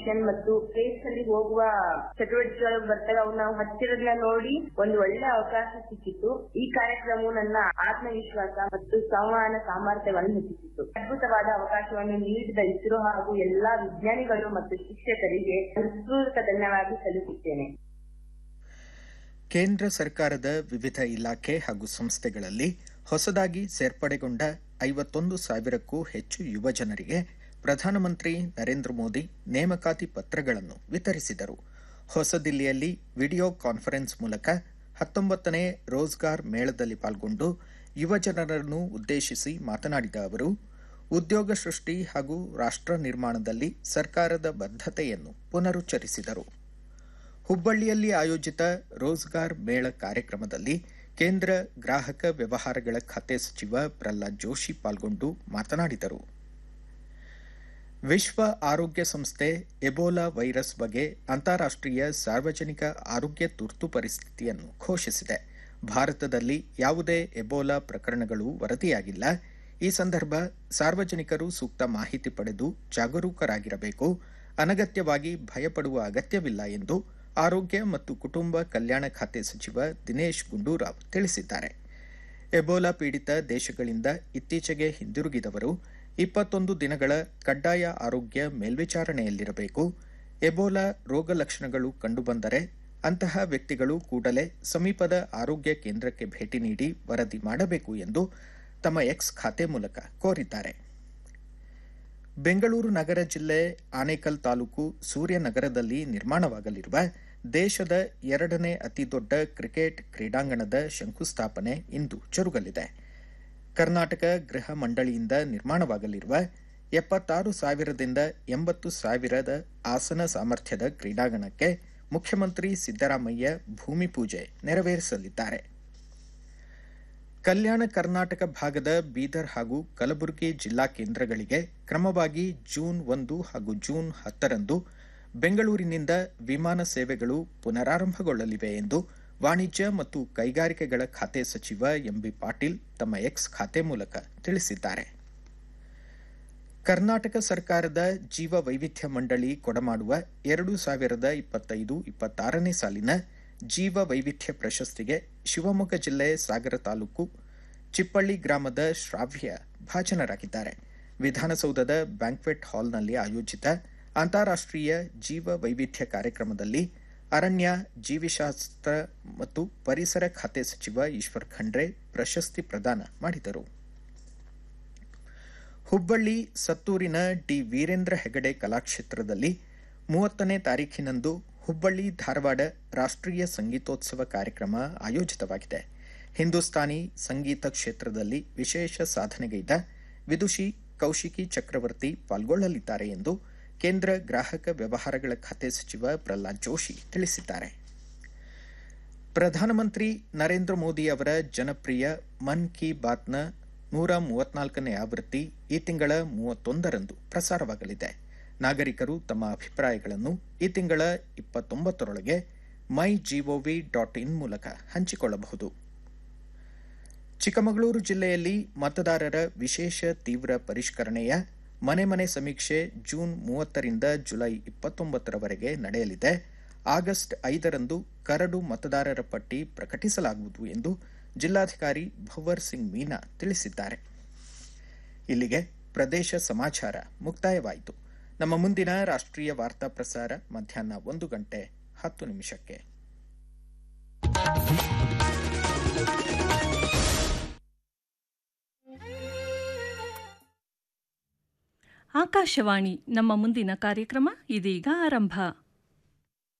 exhibition ಮತ್ತು place ಅಲ್ಲಿ ಹೋಗುವ ಚಟುವಟಿಕೆಗಳು ಬರ್ತವೆ ಅವು ನಾವು ಹತ್ತಿರದಿಂದ ನೋಡಿ ಒಂದು ಒಳ್ಳೆ ಅವಕಾಶ ಸಿಕ್ಕಿತ್ತು ಈ ಕಾರ್ಯಕ್ರಮವು ನನ್ನ ಆತ್ಮವಿಶ್ವಾಸ ಮತ್ತು ಸಂವಹನ ಸಾಮರ್ಥ್ಯವನ್ನು ಹೆಚ್ಚಿಸಿತು ಅದ್ಭುತವಾದ ಅವಕಾಶವನ್ನು ನೀಡಿದ ಇಸ್ರೋ ಹಾಗೂ ಎಲ್ಲಾ ವಿಜ್ಞಾನಿಗಳು ಮತ್ತು ಶಿಕ್ಷಕರಿಗೆ ಹೃತ್ಪೂರ್ವಕ ಧನ್ಯವಾದ ಸಲ್ಲಿಸುತ್ತೇನೆ ಕೇಂದ್ರ ಸರ್ಕಾರದ ವಿವಿಧ ಇಲಾಖೆ ಹಾಗೂ ಸಂಸ್ಥೆಗಳಲ್ಲಿ ಹೊಸದಾಗಿ ಸೇರ್ಪಡೆಗೊಂಡ ಐವತ್ತೊಂದು ಸಾವಿರಕ್ಕೂ ಹೆಚ್ಚು ಯುವಜನರಿಗೆ ಪ್ರಧಾನಮಂತ್ರಿ ನರೇಂದ್ರ ಮೋದಿ ನೇಮಕಾತಿ ಪತ್ರಗಳನ್ನು ವಿತರಿಸಿದರು ಹೊಸದಿಲ್ಲಿಯಲ್ಲಿ ವಿಡಿಯೋ ಕಾನ್ಫರೆನ್ಸ್ ಮೂಲಕ ಹತ್ತೊಂಬತ್ತನೇ ರೋಜ್ಗಾರ್ ಮೇಳದಲ್ಲಿ ಪಾಲ್ಗೊಂಡು ಯುವಜನರನ್ನು ಉದ್ದೇಶಿಸಿ ಮಾತನಾಡಿದ ಅವರು ಉದ್ಯೋಗ ಸೃಷ್ಟಿ ಹಾಗೂ ರಾಷ್ಟ್ರ ನಿರ್ಮಾಣದಲ್ಲಿ ಸರ್ಕಾರದ ಬದ್ಧತೆಯನ್ನು ಪುನರುಚ್ಚರಿಸಿದರು ಹುಬ್ಬಳ್ಳಿಯಲ್ಲಿ ಆಯೋಜಿತ ರೋಜ್ಗಾರ್ ಮೇಳ ಕಾರ್ಯಕ್ರಮದಲ್ಲಿ ಕೇಂದ್ರ ಗ್ರಾಹಕ ವ್ಯವಹಾರಗಳ ಖಾತೆ ಸಚಿವ ಪ್ರಹ್ಲಾದ್ ಜೋಶಿ ಪಾಲ್ಗೊಂಡು ಮಾತನಾಡಿದರು ವಿಶ್ವ ಆರೋಗ್ಯ ಸಂಸ್ಥೆ ಎಬೋಲಾ ವೈರಸ್ ಬಗ್ಗೆ ಅಂತಾರಾಷ್ಟ್ರೀಯ ಸಾರ್ವಜನಿಕ ಆರೋಗ್ಯ ತುರ್ತು ಪರಿಸ್ಥಿತಿಯನ್ನು ಘೋಷಿಸಿದೆ ಭಾರತದಲ್ಲಿ ಯಾವುದೇ ಎಬೋಲಾ ಪ್ರಕರಣಗಳು ವರದಿಯಾಗಿಲ್ಲ ಈ ಸಂದರ್ಭ ಸಾರ್ವಜನಿಕರು ಸೂಕ್ತ ಮಾಹಿತಿ ಪಡೆದು ಜಾಗರೂಕರಾಗಿರಬೇಕು ಅನಗತ್ಯವಾಗಿ ಭಯಪಡುವ ಅಗತ್ಯವಿಲ್ಲ ಎಂದು ಆರೋಗ್ಯ ಮತ್ತು ಕುಟುಂಬ ಕಲ್ಯಾಣ ಖಾತೆ ಸಚಿವ ದಿನೇಶ್ ಗುಂಡೂರಾವ್ ತಿಳಿಸಿದ್ದಾರೆ ಎಬೋಲಾ ಪೀಡಿತ ದೇಶಗಳಿಂದ ಇತ್ತೀಚೆಗೆ ಹಿಂದಿರುಗಿದವರು ಇಪ್ಪತ್ತೊಂದು ದಿನಗಳ ಕಡ್ಡಾಯ ಆರೋಗ್ಯ ಮೇಲ್ವಿಚಾರಣೆಯಲ್ಲಿರಬೇಕು ಎಬೋಲಾ ರೋಗ ಲಕ್ಷಣಗಳು ಕಂಡುಬಂದರೆ ಅಂತಹ ವ್ಯಕ್ತಿಗಳು ಕೂಡಲೇ ಸಮೀಪದ ಆರೋಗ್ಯ ಕೇಂದ್ರಕ್ಕೆ ಭೇಟಿ ನೀಡಿ ವರದಿ ಮಾಡಬೇಕು ಎಂದು ತಮ್ಮ ಎಕ್ಸ್ ಖಾತೆ ಮೂಲಕ ಕೋರಿದ್ದಾರೆ ಬೆಂಗಳೂರು ನಗರ ಜಿಲ್ಲೆ ಆನೇಕಲ್ ತಾಲೂಕು ಸೂರ್ಯನಗರದಲ್ಲಿ ನಿರ್ಮಾಣವಾಗಲಿರುವ ದೇಶದ ಎರಡನೇ ಅತಿದೊಡ್ಡ ಕ್ರಿಕೆಟ್ ಕ್ರೀಡಾಂಗಣದ ಶಂಕುಸ್ಥಾಪನೆ ಇಂದು ಜರುಗಲಿದೆ ಕರ್ನಾಟಕ ಗೃಹ ಮಂಡಳಿಯಿಂದ ನಿರ್ಮಾಣವಾಗಲಿರುವ ಎಪ್ಪತ್ತಾರು ಸಾವಿರದಿಂದ ಎಂಬತ್ತು ಸಾವಿರದ ಆಸನ ಸಾಮರ್ಥ್ಯದ ಕ್ರೀಡಾಂಗಣಕ್ಕೆ ಮುಖ್ಯಮಂತ್ರಿ ಸಿದ್ದರಾಮಯ್ಯ ಭೂಮಿ ಪೂಜೆ ನೆರವೇರಿಸಲಿದ್ದಾರೆ ಕಲ್ಯಾಣ ಕರ್ನಾಟಕ ಭಾಗದ ಬೀದರ್ ಹಾಗೂ ಕಲಬುರಗಿ ಜಿಲ್ಲಾ ಕೇಂದ್ರಗಳಿಗೆ ಕ್ರಮವಾಗಿ ಜೂನ್ ಒಂದು ಹಾಗೂ ಜೂನ್ ಹತ್ತರಂದು ಬೆಂಗಳೂರಿನಿಂದ ವಿಮಾನ ಸೇವೆಗಳು ಪುನರಾರಂಭಗೊಳ್ಳಲಿವೆ ಎಂದು ವಾಣಿಜ್ಯ ಮತ್ತು ಕೈಗಾರಿಕೆಗಳ ಖಾತೆ ಸಚಿವ ಎಂಬಿ ಪಾಟೀಲ್ ತಮ್ಮ ಎಕ್ಸ್ ಖಾತೆ ಮೂಲಕ ತಿಳಿಸಿದ್ದಾರೆ ಕರ್ನಾಟಕ ಸರ್ಕಾರದ ಜೀವ ವೈವಿಧ್ಯ ಮಂಡಳಿ ಕೊಡಮಾಡುವ ಎರಡು ಸಾವಿರದ ಇಪ್ಪತ್ತೈದು ಇಪ್ಪತ್ತಾರನೇ ಸಾಲಿನ ಜೀವ ವೈವಿಧ್ಯ ಪ್ರಶಸ್ತಿಗೆ ಶಿವಮೊಗ್ಗ ಜಿಲ್ಲೆ ಸಾಗರ ತಾಲೂಕು ಚಿಪ್ಪಳ್ಳಿ ಗ್ರಾಮದ ಶ್ರಾವ್ಯ ಭಾಜನರಾಗಿದ್ದಾರೆ ವಿಧಾನಸೌಧದ ಬ್ಯಾಂಕ್ವೆಟ್ ಹಾಲ್ನಲ್ಲಿ ಆಯೋಜಿತ ಅಂತಾರಾಷ್ಟ್ರೀಯ ಜೀವ ವೈವಿಧ್ಯ ಕಾರ್ಯಕ್ರಮದಲ್ಲಿ ಅರಣ್ಯ ಜೀವಿಶಾಸ್ತ್ರ ಮತ್ತು ಪರಿಸರ ಖಾತೆ ಸಚಿವ ಈಶ್ವರ್ ಖಂಡ್ರೆ ಪ್ರಶಸ್ತಿ ಪ್ರದಾನ ಮಾಡಿದರು ಹುಬ್ಬಳ್ಳಿ ಸತ್ತೂರಿನ ಡಿ ವೀರೇಂದ್ರ ಹೆಗಡೆ ಕಲಾಕ್ಷೇತ್ರದಲ್ಲಿ ಮೂವತ್ತನೇ ತಾರೀಖಿನಂದು ಹುಬ್ಬಳ್ಳಿ ಧಾರವಾಡ ರಾಷ್ಟ್ರೀಯ ಸಂಗೀತೋತ್ಸವ ಕಾರ್ಯಕ್ರಮ ಆಯೋಜಿತವಾಗಿದೆ ಹಿಂದೂಸ್ತಾನಿ ಸಂಗೀತ ಕ್ಷೇತ್ರದಲ್ಲಿ ವಿಶೇಷ ಸಾಧನೆಗೈದ ವಿದುಷಿ ಕೌಶಿಕಿ ಚಕ್ರವರ್ತಿ ಪಾಲ್ಗೊಳ್ಳಲಿದ್ದಾರೆ ಎಂದು ಕೇಂದ್ರ ಗ್ರಾಹಕ ವ್ಯವಹಾರಗಳ ಖಾತೆ ಸಚಿವ ಪ್ರಹ್ಲಾದ್ ಜೋಶಿ ತಿಳಿಸಿದ್ದಾರೆ ಪ್ರಧಾನಮಂತ್ರಿ ನರೇಂದ್ರ ಮೋದಿ ಅವರ ಜನಪ್ರಿಯ ಮನ್ ಕಿ ಬಾತ್ನ ನೂರ ಮೂವತ್ನಾಲ್ಕನೇ ಆವೃತ್ತಿ ಈ ತಿಂಗಳ ಮೂವತ್ತೊಂದರಂದು ಪ್ರಸಾರವಾಗಲಿದೆ ನಾಗರಿಕರು ತಮ್ಮ ಅಭಿಪ್ರಾಯಗಳನ್ನು ಈ ತಿಂಗಳ ಇಪ್ಪತ್ತೊಂಬತ್ತರೊಳಗೆ ಮೈ ಜಿಒವಿ ಡಾಟ್ ಇನ್ ಮೂಲಕ ಹಂಚಿಕೊಳ್ಳಬಹುದು ಚಿಕ್ಕಮಗಳೂರು ಜಿಲ್ಲೆಯಲ್ಲಿ ಮತದಾರರ ವಿಶೇಷ ತೀವ್ರ ಪರಿಷ್ಕರಣೆಯ ಮನೆ ಮನೆ ಸಮೀಕ್ಷೆ ಜೂನ್ ಮೂವತ್ತರಿಂದ ಜುಲೈ ಇಪ್ಪತ್ತೊಂಬತ್ತರವರೆಗೆ ನಡೆಯಲಿದೆ ಆಗಸ್ಟ್ ಐದರಂದು ಕರಡು ಮತದಾರರ ಪಟ್ಟಿ ಪ್ರಕಟಿಸಲಾಗುವುದು ಎಂದು ಜಿಲ್ಲಾಧಿಕಾರಿ ಭವರ್ ಸಿಂಗ್ ಮೀನಾ ತಿಳಿಸಿದ್ದಾರೆ ಇಲ್ಲಿಗೆ ಪ್ರದೇಶ ಸಮಾಚಾರ ಮುಕ್ತಾಯವಾಯಿತು ನಮ್ಮ ಮುಂದಿನ ರಾಷ್ಟ್ರೀಯ ವಾರ್ತಾ ಪ್ರಸಾರ ಮಧ್ಯಾಹ್ನ ಒಂದು ಗಂಟೆ ಹತ್ತು ನಿಮಿಷಕ್ಕೆ ಆಕಾಶವಾಣಿ ನಮ್ಮ ಮುಂದಿನ ಕಾರ್ಯಕ್ರಮ ಇದೀಗ ಆರಂಭ